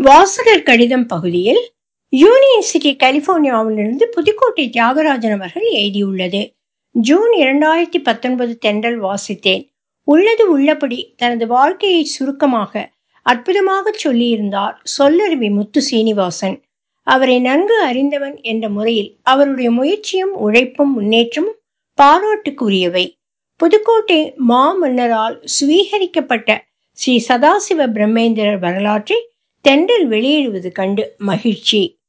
வாசகர் கடிதம் பகுதியில் யூனியன் சிட்டி கலிபோர்னியாவிலிருந்து புதுக்கோட்டை தியாகராஜன் அவர்கள் எழுதியுள்ளது ஜூன் இரண்டாயிரத்தி பத்தொன்பது தென்றல் வாசித்தேன் உள்ளது உள்ளபடி தனது வாழ்க்கையை சுருக்கமாக அற்புதமாக சொல்லியிருந்தார் சொல்லருவி முத்து சீனிவாசன் அவரை நன்கு அறிந்தவன் என்ற முறையில் அவருடைய முயற்சியும் உழைப்பும் முன்னேற்றமும் பாராட்டுக்குரியவை புதுக்கோட்டை மாமன்னரால் சுவீகரிக்கப்பட்ட ஸ்ரீ சதாசிவ பிரம்மேந்திரர் வரலாற்றை தென்றல் வெளியிடுவது கண்டு மகிழ்ச்சி